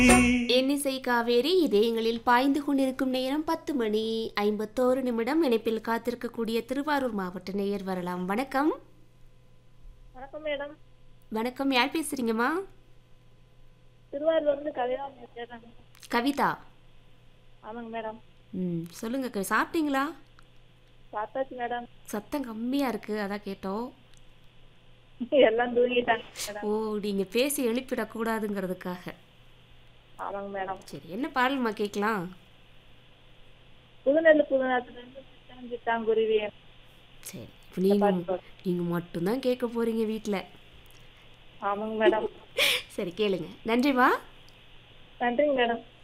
எண்ணிசை காவேரி இதயங்களில் பாய்ந்து கொண்டிருக்கும் நேரம் பத்து மணி ஐம்பத்தோரு நிமிடம் இணைப்பில் காத்திருக்கக்கூடிய திருவாரூர் மாவட்ட நேயர் வரலாம் வணக்கம் வணக்கம் மேடம் வணக்கம் யார் பேசுறீங்கம்மா திருவாரூர்ல இருந்து கவிதா பேசுறேன் கவிதா ஆமாங்க மேடம் ம் சொல்லுங்க கவி சாப்பிட்டீங்களா சாப்பிட்டாச்சு மேடம் சத்தம் கம்மியா இருக்கு அதான் கேட்டோம் எல்லாம் தூங்கிட்டாங்க மேடம் ஓ நீங்க பேசி எழுப்பிடக்கூடாதுங்கிறதுக்காக ஆமாங்க மேடம் சரி என்ன பாடல்மா கேட்கலாம் புதுநெல்லு புதுநாட்டுல இருந்து சித்தான் சித்தாங்குருவி சரி இப்போ நீங்க நீங்க மட்டும்தான் கேட்க போறீங்க வீட்டில் ஆமாங்க மேடம் சரி கேளுங்க நன்றிமா நன்றிங்க மேடம்